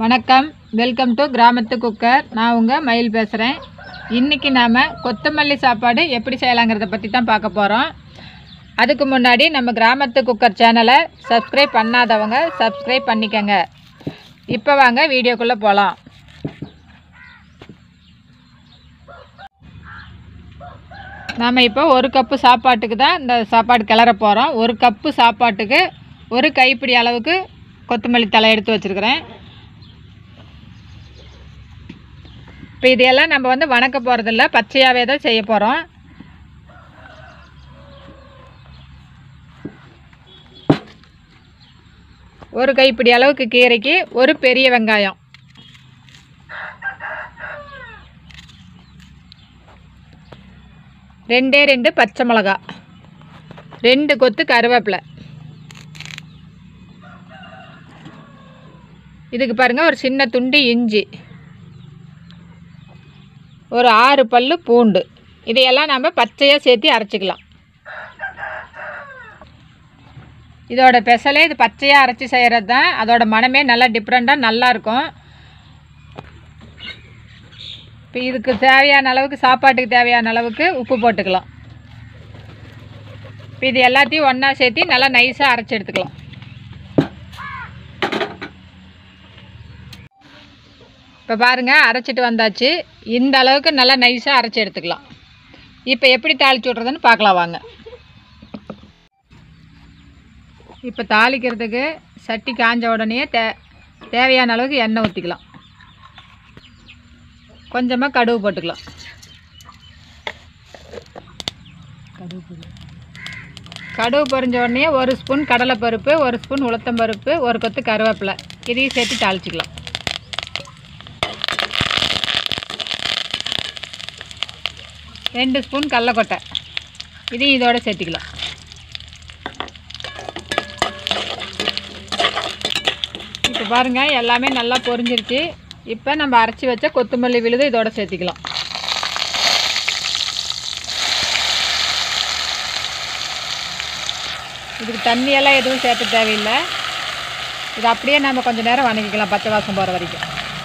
வணக்கம் welcome to கிராமத்து cooker நான் உங்கள் மயில் பேசுகிறேன் இன்றைக்கி நாம் கொத்தமல்லி சாப்பாடு எப்படி செய்யலாங்கிறத பற்றி தான் பார்க்க போகிறோம் அதுக்கு முன்னாடி நம்ம கிராமத்து குக்கர் சேனலை சப்ஸ்கிரைப் பண்ணாதவங்க சப்ஸ்கிரைப் பண்ணிக்கங்க இப்போ வாங்க வீடியோக்குள்ளே போகலாம் நாம் இப்போ ஒரு கப்பு சாப்பாட்டுக்கு தான் இந்த சாப்பாடு கிளற போகிறோம் ஒரு கப்பு சாப்பாட்டுக்கு ஒரு கைப்பிடி அளவுக்கு கொத்தமல்லி தலை எடுத்து வச்சுருக்கிறேன் இப்போ இதையெல்லாம் நம்ம வந்து வணக்க போகிறதில்ல பச்சையாகவே தான் செய்ய போகிறோம் ஒரு கைப்பிடி அளவுக்கு கீரைக்கு ஒரு பெரிய வெங்காயம் ரெண்டே ரெண்டு பச்சை மிளகா ரெண்டு கொத்து கருவேப்பிலை இதுக்கு பாருங்கள் ஒரு சின்ன துண்டு இஞ்சி ஒரு ஆறு பல்லு பூண்டு இதையெல்லாம் நம்ம பச்சையாக சேர்த்து அரைச்சிக்கலாம் இதோட பெசலே இது பச்சையாக அரைச்சி செய்கிறது தான் அதோட மனமே நல்லா டிஃப்ரெண்ட்டாக நல்லாயிருக்கும் இப்போ இதுக்கு தேவையான அளவுக்கு சாப்பாட்டுக்கு தேவையான அளவுக்கு உப்பு போட்டுக்கலாம் இப்போ இது எல்லாத்தையும் ஒன்றா சேர்த்து நல்லா நைஸாக அரைச்சி எடுத்துக்கலாம் இப்போ பாருங்கள் அரைச்சிட்டு வந்தாச்சு இந்த அளவுக்கு நல்லா நைஸாக அரைச்சி எடுத்துக்கலாம் இப்போ எப்படி தாளிச்சு விட்றதுன்னு பார்க்கலாம் வாங்க இப்போ தாளிக்கிறதுக்கு சட்டி காஞ்ச உடனே தே தேவையான அளவுக்கு எண்ணெய் ஊற்றிக்கலாம் கொஞ்சமாக கடுகு போட்டுக்கலாம் கடுகு பொரிஞ்ச உடனே ஒரு ஸ்பூன் கடலைப்பருப்பு ஒரு ஸ்பூன் உளுத்தம்பருப்பு ஒரு கொத்து கருவேப்பிலை இதையும் சேர்த்து தாளிச்சிக்கலாம் ரெண்டு ஸ்பூன் கடலக்கொட்டை இதையும் இதோட சேர்த்திக்கலாம் இப்போ பாருங்கள் எல்லாமே நல்லா பொரிஞ்சிருச்சு இப்போ நம்ம அரைச்சி வச்ச கொத்தமல்லி விழுது இதோட சேர்த்திக்கலாம் இதுக்கு தண்ணியெல்லாம் எதுவும் சேர்த்த தேவையில்லை இது அப்படியே நம்ம கொஞ்சம் நேரம் வணக்கிக்கலாம் பச்சை வாசம் போகிற வரைக்கும்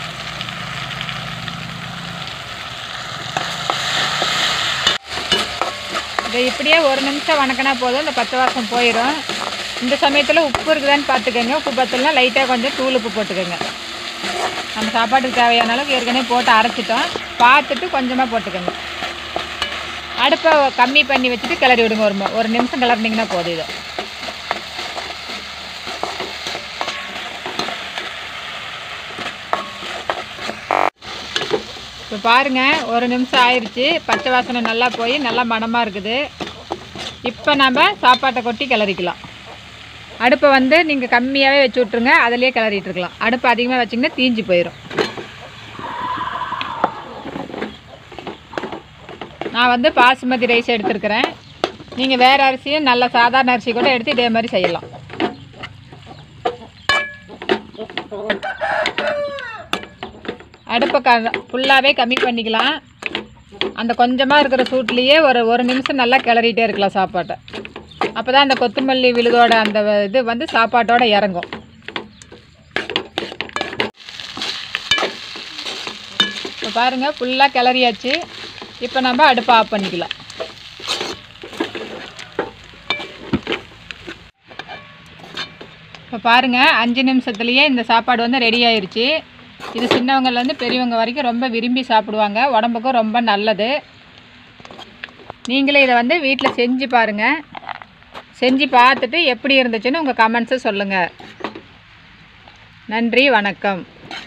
இதை இப்படியே ஒரு நிமிஷம் வணக்கினா போதும் இந்த பச்சை வாசம் போயிடும் இந்த சமயத்தில் உப்பு இருக்குதான்னு பார்த்துக்கோங்க உப்பு பத்தலனா லைட்டாக கொஞ்சம் தூள் உப்பு போட்டுக்கோங்க நம்ம சாப்பாட்டுக்கு தேவையான அளவுக்கு ஏற்கனவே போட்டு அரைச்சிட்டோம் பார்த்துட்டு கொஞ்சமாக போட்டுக்கோங்க அடுப்பை கம்மி பண்ணி வச்சுட்டு கிளறி விடுங்க ஒரு ம- ஒரு நிமிஷம் கிளறினீங்கன்னா போதும் இதை இப்போ பாருங்கள் ஒரு நிமிஷம் ஆயிடுச்சு பச்சை வாசனை நல்லா போய் நல்லா மணமாக இருக்குது இப்போ நம்ம சாப்பாட்டை கொட்டி கிளறிக்கலாம் அடுப்பை வந்து நீங்கள் கம்மியாகவே வச்சு விட்ருங்க அதிலே கிளறிட்டு இருக்கலாம் அடுப்பு அதிகமாக வச்சிங்கன்னா தீஞ்சு போயிடும் நான் வந்து பாசுமதி ரைஸ் எடுத்துருக்கிறேன் நீங்கள் வேறு அரிசியும் நல்ல சாதாரண அரிசி கூட எடுத்து இதே மாதிரி செய்யலாம் அடுப்பை க ஃபுல்லாகவே கம்மி பண்ணிக்கலாம் அந்த கொஞ்சமாக இருக்கிற சூட்லேயே ஒரு ஒரு நிமிஷம் நல்லா கிளறிட்டே இருக்கலாம் சாப்பாட்டை அப்போ தான் அந்த கொத்தமல்லி விழுதோட அந்த இது வந்து சாப்பாட்டோட இறங்கும் இப்போ பாருங்கள் ஃபுல்லாக கிளறியாச்சு இப்போ நம்ம அடுப்பை ஆஃப் பண்ணிக்கலாம் இப்போ பாருங்கள் அஞ்சு நிமிஷத்துலேயே இந்த சாப்பாடு வந்து ரெடி ஆயிருச்சு இது சின்னவங்கலேருந்து பெரியவங்க வரைக்கும் ரொம்ப விரும்பி சாப்பிடுவாங்க உடம்புக்கும் ரொம்ப நல்லது நீங்களே இதை வந்து வீட்டில் செஞ்சு பாருங்கள் செஞ்சு பார்த்துட்டு எப்படி இருந்துச்சுன்னு உங்கள் கமெண்ட்ஸை சொல்லுங்கள் நன்றி வணக்கம்